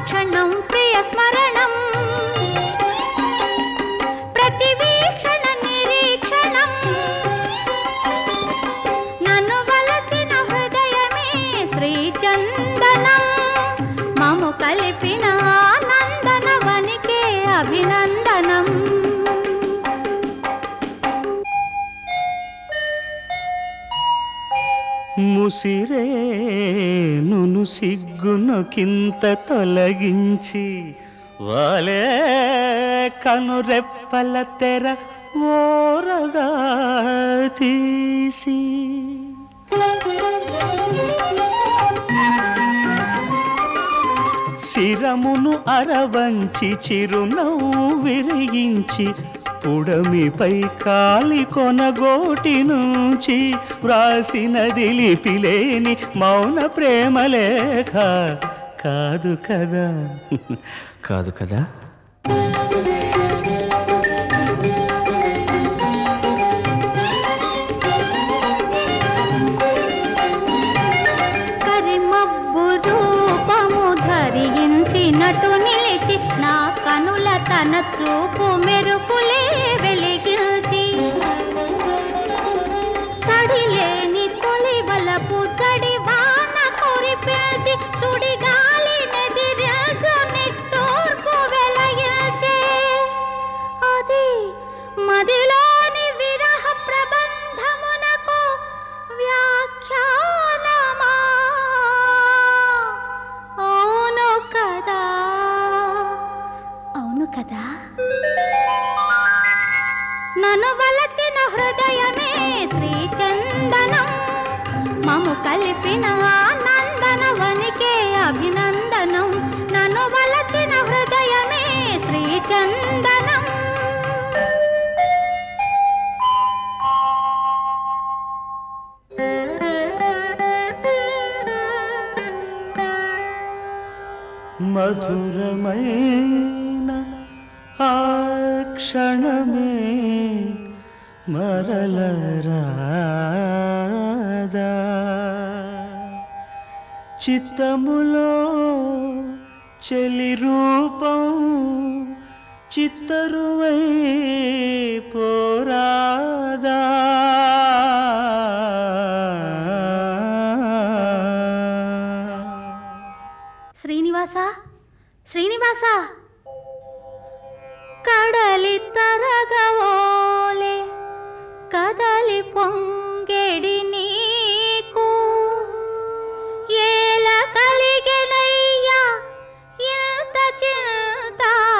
క్షణం ప్రియ స్మరణం ప్రతి వీక్షణ నిరీక్షణం నన్ను వలచిన హృదయమే శ్రీచందనం మము కలిపిన ఆనందన వనికే అభినందనం ముసిరే నును సిగ్గునకింత తొలగించి వాలే కనురెప్పల తెర ఓరగా తీసి శిరమును అరవంచి చిరునవ్వు విరిగించి పుడమిపై కాలి కొనగోటి నుంచి వ్రాసినది లిపిలేని మౌన ప్రేమలేఖ కాదు కదా కాదు కదా కరిమబ్బు రూపము ధరించినటు నిలిచి నా కనుల తన చూపు మెరుపులే వెలిగించి సడిలేని తొలి వలపు చడి వాన కురిపించి సుడిగాలి నెదిరించు నిట్టూర్పు వెలయించే అది మదిలోని విరహ ప్రబంధమునకు వ్యాఖ్యానమా అవును కదా అవును కదా నన్ను వలచిన హృదయమే శ్రీచందనం మము కలిపిన ఆనందన వనికే అభినందనం నన్ను వలచిన హృదయమే శ్రీచందనం మధురమైన ఆ క్షణమే మరలరాదా చిత్తములో చెలి రూపం చిత్తరువై పోరాదా శ్రీనివాస శ్రీనివాస కడలి తరగవోలే కదలి పొంగెడి నీకు ఏల కలిగెనయ్యా ఎంత చింత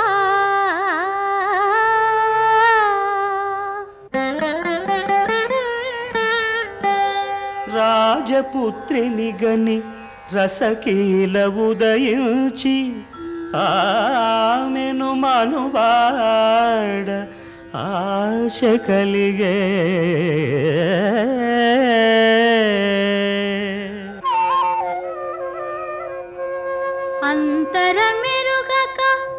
రాజపుత్రిని గని రసకీల ఉదయించి ఆమెను మనువాడ ఆశ కలిగే అంతరమెరుగక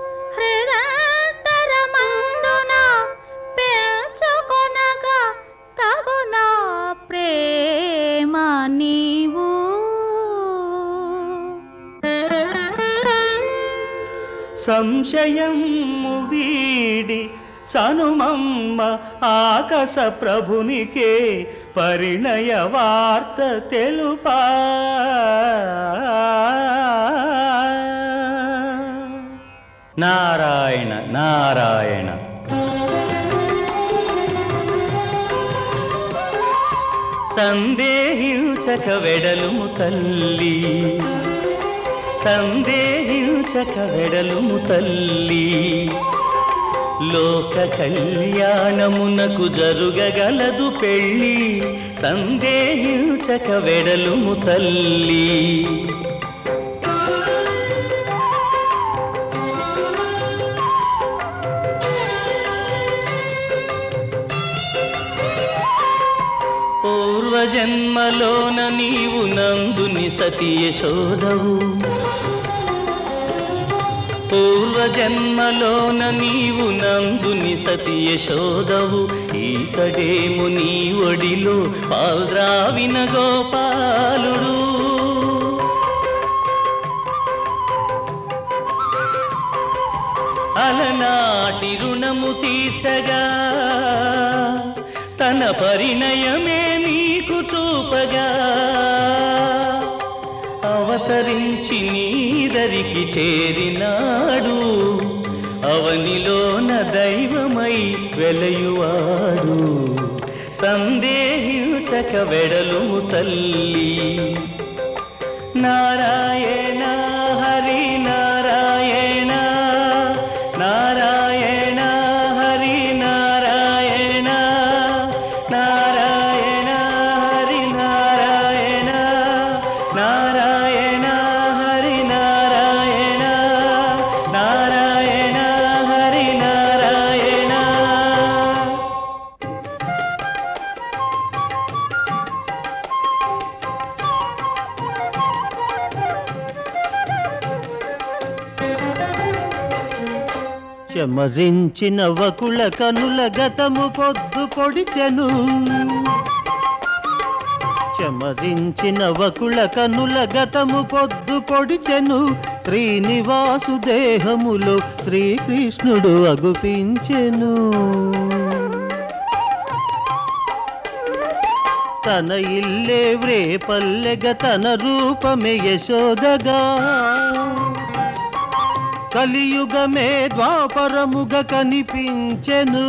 హృదయమందున పెంచుకొనగా తగునా ప్రేమ నీవు సంశయము వీడి చనుమమ్మ ఆకస ప్రభునికే పరిణయ వార్త తెలుపా నారాయణ నారాయణ సందేహించక వెడలుము తల్లి సందేహించక వెడలుము తల్లి లోక కళ్యాణమునకు జరుగగలదు పెళ్ళి సందేహించక వెడలుము తల్లి పూర్వజన్మలోన నీవు నందుని సతి యశోదవు పూర్వజన్మలోన నీవు నందుని సతి యశోదవు ఈతడేము నీ ఒడిలో పాల్ద్రావిన గోపాలుడు పాలి రుణము తీర్చగా తన పరిణయమే నీకు చూపగా అవతరించి నీదరికి చేరినాడు అవనిలోన దైవమై వెలయువాడు సందేహించక వెడలుము తల్లి నారాయణ హరి నారాయణ నారాయణ హరి నారాయణ నారాయణ హరి నారాయణ నారాయణ హరి నారాయణ నారాయణ హరి నారాయణ చెమరించిన వకుల కనుల గతము పొద్దు పొడిచెను చెమరించిన వకుల కనుల గతము పొద్దు పొడిచెను శ్రీనివాసు దేహములో శ్రీకృష్ణుడు అగుపించెను తన ఇల్లే వ్రే పల్లెగ తన రూపమే యశోదగా కలియుగమే ద్వాపరముగ కనిపించెను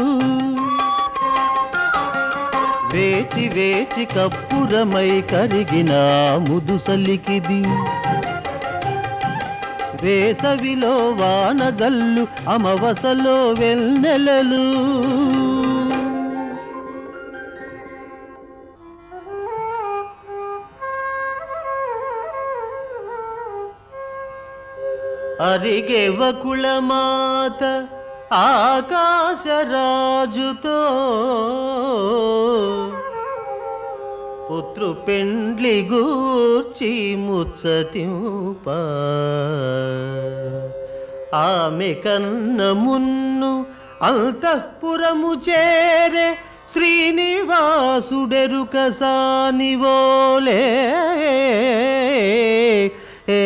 వేచి వేచి కప్పురమై కరిగిన ముదుసలికిది వేసవిలో వానజల్లు అమవసలో వెన్నెలలు అరిగే వకుళమాత ఆకాశరాజుతో పుత్రు పెండ్లి గూర్చి ముచ్చటింప ఆమె కన్న మున్ను అంతఃపురము చేరే శ్రీనివాసుడెరుక సానివోలే ఏ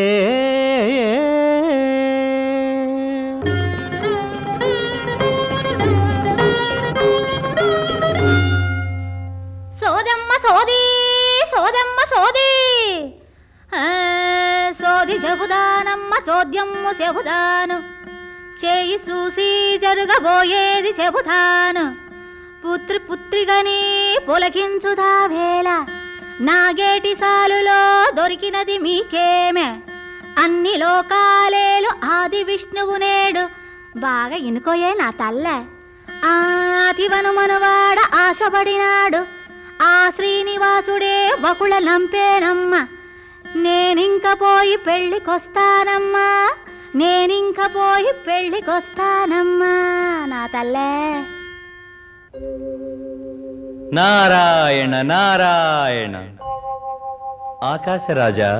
సోదమ్మ సోది సోదమ్మ సోది ఆ, సోది చెబుదానమ్మ చోద్యమ్ము చెబుదాను చేయి చూసి జరుగబోయేది చెబుతాను పుత్రి పుత్రిగని పులకించుదా వేళ నాగేటి సాలులో దొరికినది మీకేమే అన్ని లోకాలేలు ఆది విష్ణువు నేడు బాగా ఇనుకోయే నా తల్లె ఆతివను మనవాడ ఆశపడినాడు ఆ శ్రీనివాసుడే బకుళ నంపేనమ్మ నేనింక పోయి పెళ్ళికొస్తానమ్మా నేనింక పోయి పెళ్ళికొస్తానమ్మా నా తల్లే నారాయణ నారాయణ ఆకాశరాజా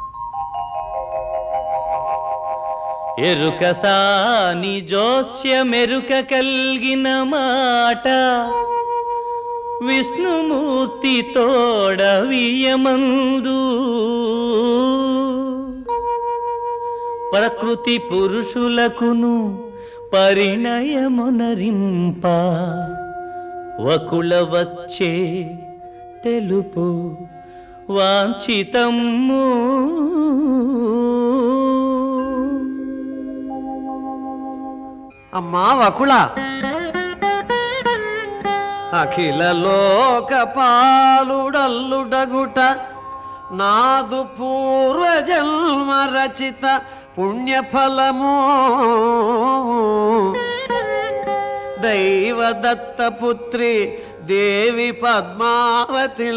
ఎరుక సాని జోస్యమెరుక కలిగిన మాట విష్ణుమూర్తి తోడవియమందు ప్రకృతి పురుషులకును పరిణయమునరింప వకుల వచ్చే తెలుపు వాంఛితమ్ము అమ్మా వకుళ అఖిల లోక పాలుడల్లుడగుట నాదు పూర్వజన్మ రచిత పుణ్యఫలము దైవదత్త పుత్రి దేవి పద్మావతి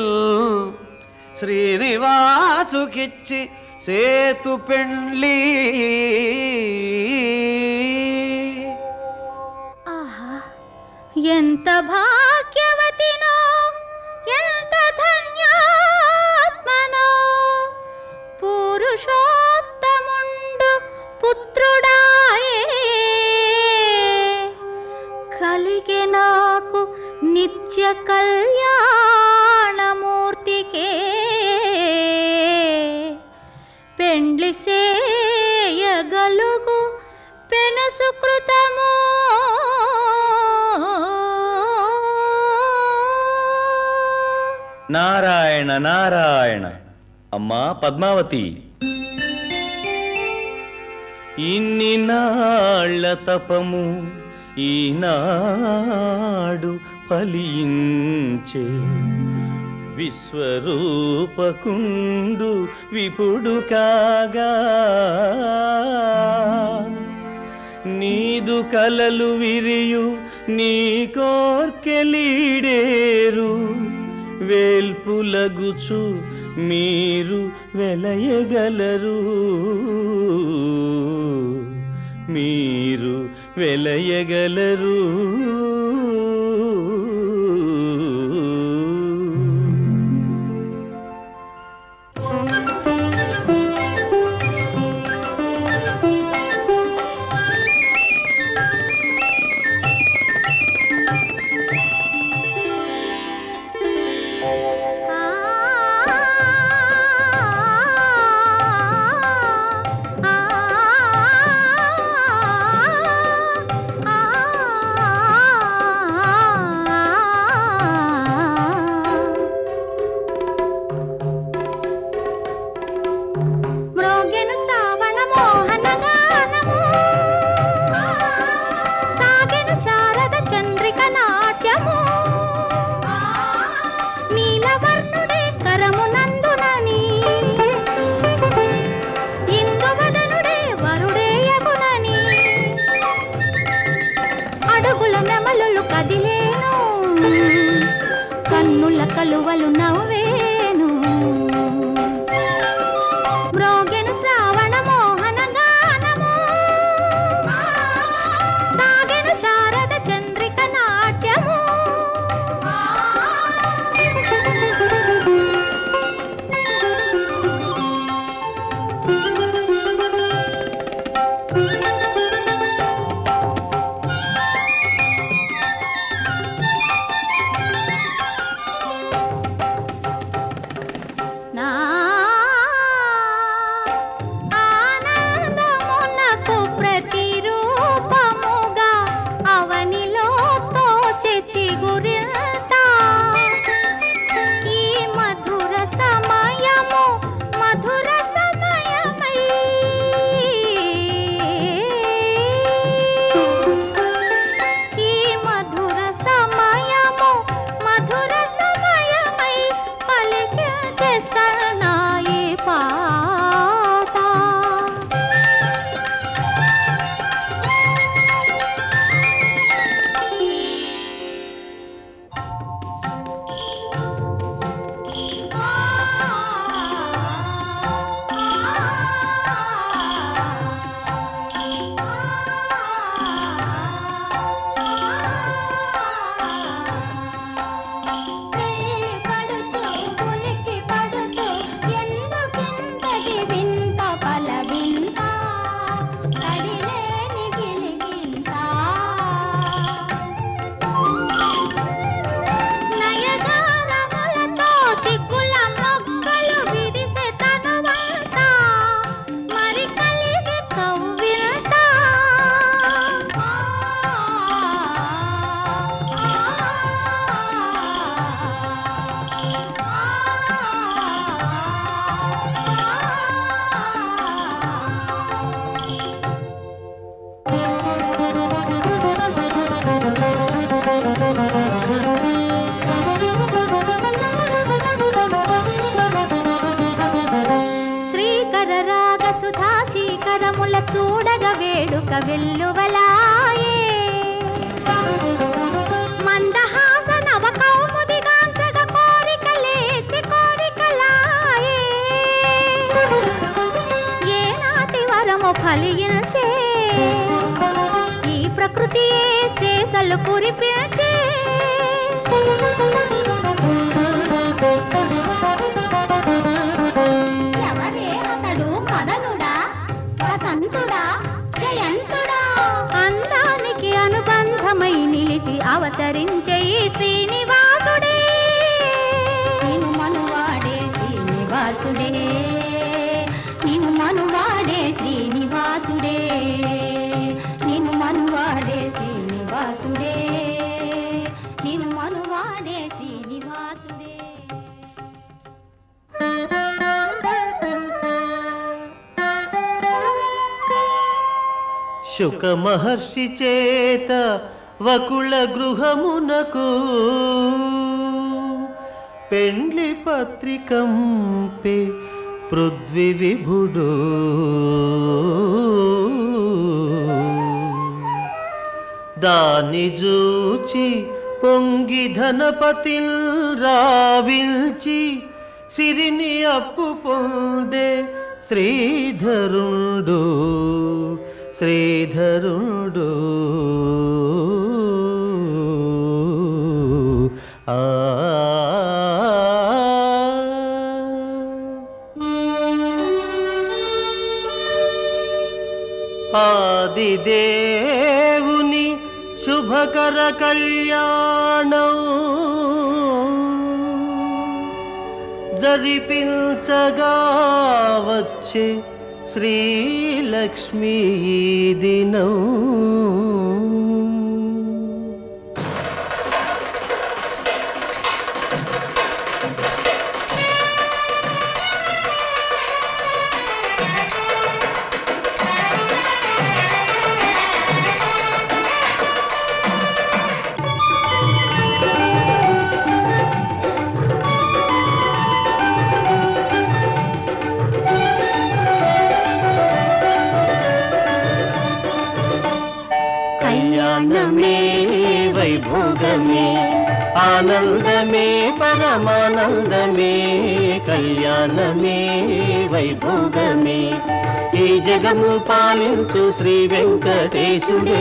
శ్రీనివాసుకిచ్చి సేతు పెండ్లి ఆహా ఎంత భాగ్యవతినో ఎంత ధన్యాత్మనో పురుషోత్తముండు పుత్రుడాయే కలిగే నాకు నిత్య కళ్యాణమూర్తికే పెండ్లి సేయగలుగు పెను సుకృతము నారాయణ నారాయణ అమ్మా పద్మావతి ఇన్ని నాళ్ళ తపము ఈనాడు ఫలించే విశ్వరూపకుండు విపుడు కాగా నీదు కలలు విరియు నీ కోర్కెలీడేరు వేల్పులగుచు మీరు వెలయగలరు మీరు వెలయగలరు మ్రోగెను శ్రావణ మోహన గానము సాగెను శారద చంద్రిక నాట్యము నీలవర్ణుడే కరమునందునని ఇందువదనుడే వరుడేయగునని అడుగుల నెమలులు కదిలేను కన్నుల కలువలు నవ్వేను మ్రోగెను శ్రావణ మోహన గానము సాగెను శారద చంద్రిక నాట్యము నా ఆనందమునకు ప్రతిరూపముగా అవనిలో తోచె చిగురింత ఈ మధుర సమయము మధుర సమయమై ఈ మధుర సమయము మధుర సమయమై పలికే సన్నాయి పాట పడుచు పులికి పడుచు ఎందుకింతటి వింత పల వింత సడిలేని గిలిగింత నయగారములతో సిగ్గుల మొగ్గలు విరిసె తనువంత మరి కలిగి కవ్వింత శ్రీకర రాగ సుధా శీకరముల చూడగ వేడుక వెల్లువలాయే మందహాస నవ కౌముదిగాంచగ కోరిక లేచి కోరికలాయే ఏనాటి వరము ఫలించే ఈ ప్రకృతియే శేషలు కురిపించే ఎవరే అతడు మదనుడా వసంతుడా జయంతుడా అందానికి అనుబంధమై నిలిచి అవతరించే ఈ శ్రీనివాసుడే నిన్ను మనువాడే శ్రీనివాసుడే నిన్ను మనువాడే శ్రీనివాసుడే నిన్ను మనువాడే శ్రీనివాసుడే నిన్ను మనువాడే శ్రీనివాసుడే శుక మహర్షి చేత వకుళ గృహమునకు పెండ్లి పత్రికంపే పృథ్వి విభుడు దాని జూచి పొంగి ధనపతిల్ రావిల్చి సిరిని అప్పు పొందే శ్రీధరుండు శ్రీధరుండు ఆ ఆదిదేవుని శుభకర కళ్యాణం జరిపించగా వచ్చే శ్రీలక్ష్మీ దినం కళ్యాణమే వైభోగమే ఆనందమే పరమానందమే కళ్యాణమే వైభోగమే ఈ జగము పాలించు శ్రీ వెంకటేశుడే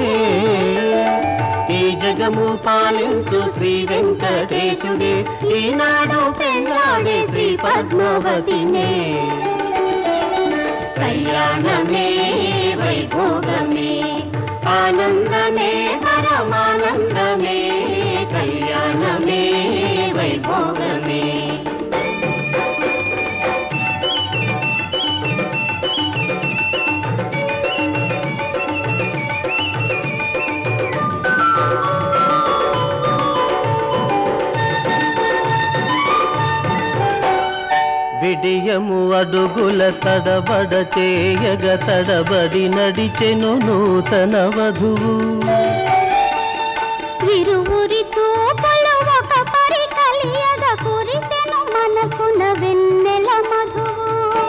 ఈ జగము పాలించు శ్రీ వెంకటేశుడే ఈనాడు పెళ్ళాడే శ్రీ పద్మావతినే కళ్యాణమే వైభోగమే ఆనందమే పరమానందమే కళ్యాణమే వైభోగమే బిడియము అడుగుల తడబడ చేయగ తడబడి నడిచెను నూతన వధువు విరువురి చూపులు ఒక పరి కలియగ కురిసెను మనసున వెన్నెల మధువు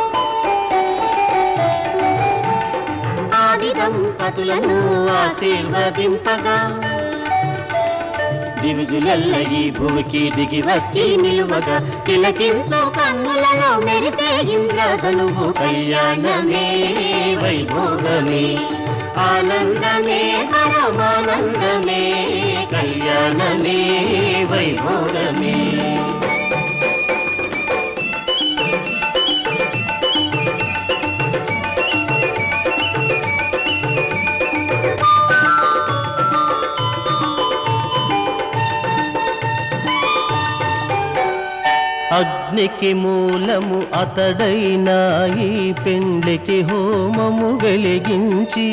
ఆది దంపతులను ఆశీర్వదింపగా దివిజులెల్ల ఈ భూమికి దిగి వచ్చి నిలువగా తిలకించు కన్నులలో మెరిసే ఇంద్రధనువు కళ్యాణమే వైభోగమే ఆనందమే పరమానందమే కళ్యాణమే వైభోగమే అగ్నికి మూలము అతడైనా ఈ పెండ్లికి హోమము వెలిగించి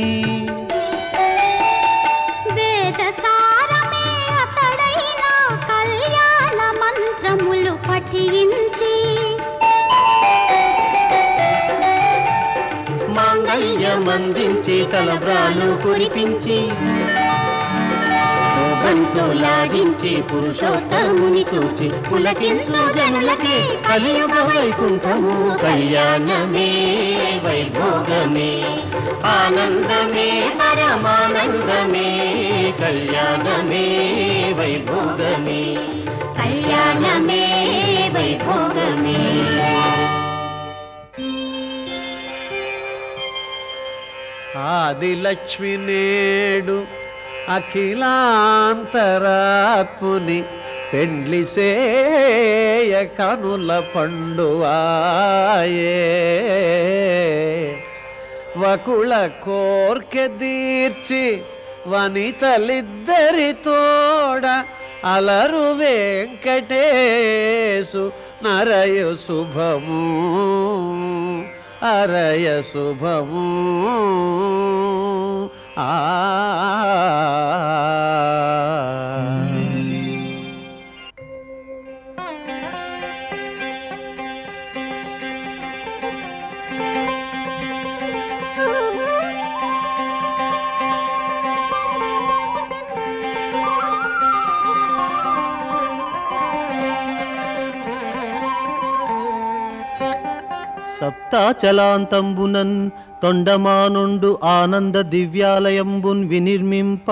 వేద సారమే అతడైన కళ్యాణ మంత్రములు పఠించి మాంగళ్యమందించి తలబ్రాలు కురిపించి బంతులాడించి పురుషోత్తముని చూచి పులకించు జనులకే కలియుగ వైకుంఠము కళ్యాణమే వైభోగమే ఆనందమే పరమానందమే కళ్యాణమే వైభోగమే కళ్యాణమే వైభోగమే ఆదిలక్ష్మి నేడు అఖిలాంతరాత్ముని పెండ్లి సేయ కనుల పండువాయే వకుళ కోర్కె తీర్చి వనితలిద్దరి తోడ అలరు వెంకటేశు నరయు శుభము అరయ శుభము ఆ సప్తాచలాంతంబునన్ తొండమానుండు ఆనంద దివ్యాలయంబున్ వినిర్మింప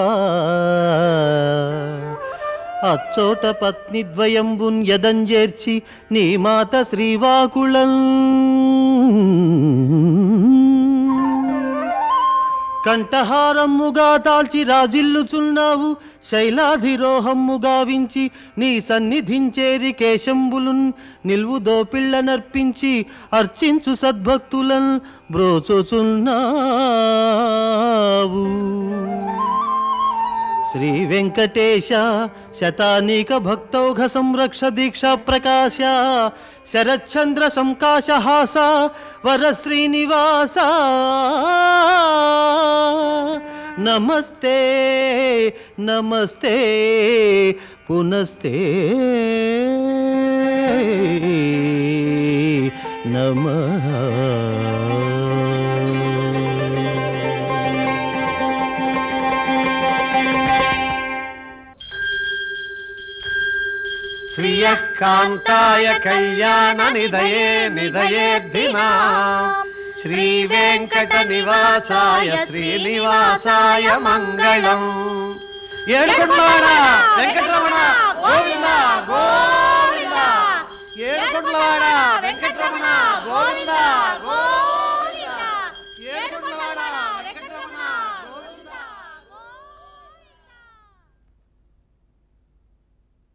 అచ్చోట పత్నిద్వయంబున్ యదంజేర్చి నీ మాత శ్రీవాకుళన్ కంఠహారమ్ముగా దాల్చి రాజిల్లుచున్నావు శైలాధిరోహమ్ము గావించి నీ సన్నిధించేరి కేశంబులున్ నిల్వు దోపిళ్ళ నర్పించి అర్చించు సద్భక్తులన్ బ్రోచుచున్నావు శ్రీ వెంకటేశ శతానీక భక్తౌఘ సంరక్ష దీక్షా ప్రకాశ శరచంద్ర సంకాశ హాస వర శ్రీనివాస నమస్తే నమస్తే పునస్తే నమ శ్రియః కాంతాయ కళ్యాణ నిదయే నిదయేద్ధినా శ్రీ వెంకట నివాసాయ శ్రీనివాసాయ మంగళం ఏడుకొండలవాడ వెంకటరమణ గోవింద గోవింద ఏడుకొండలవాడ వెంకటరమణ గోవింద గోవింద